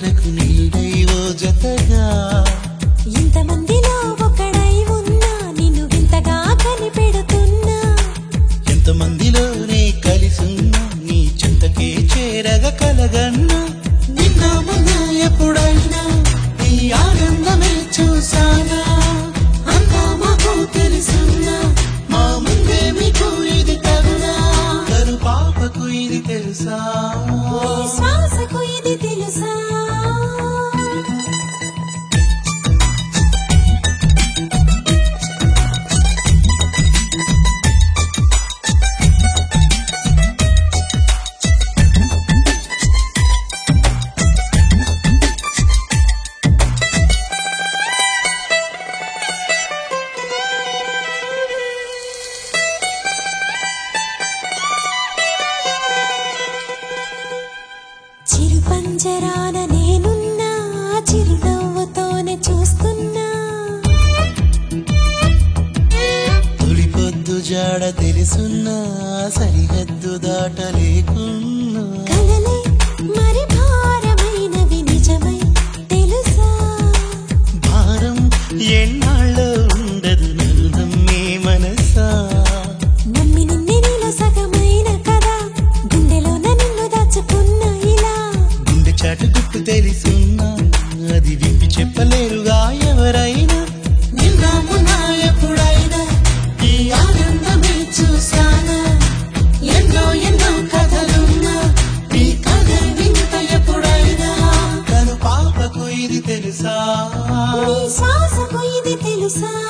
కలలకు నీడై ఓ జతగా ఇంతమందిలో ఒకడై ఉన్నా నిన్ను వింతగా కనిపెడుతున్నా ఎంతమందిలోనే కలిసున్నా నీ చింతకే చేరగ కలగన్నా నిన్న మొన్న ఎప్పుడైనా నీ ఆనందమే చూసానా అంతా మాకు తెలుసున్నా మా ముందే మీకు ఇది తగునా కరు పాపకు ఇది తెలుసా నీ శ్వాసకు ఇది తెలుసా చిరు పంజరాన నేనున్నా చిరునవ్వుతోనే చూస్తున్నా తొలి పొద్దు జాడ తెలుసున్నా సరిహద్దు దాటలేకున్నా కలలే మరి భారమైనవి నిజమై తెలుసా భారం ఎన్నాళ్ళో ఉండదు నన్ను నమ్మే మనసా నమ్మి నిన్నే నీలో సగమైన కదా గుండెలోన నిన్ను దాచుకున్న ఇలా గుండె చాటు గుట్టు తెలుసున్నా అది విప్పి చెప్పలేరుగా ఎవరైనా నిన్న మొన్న ఎప్పుడైనా ఈ ఆనందమే చూసానా ఎన్నో ఎన్నో కథలున్నా ఈ కథ వింత ఎప్పుడైనా కను పాపకు ఇది తెలుసా నీ శ్వాసకు ఇది తెలుసా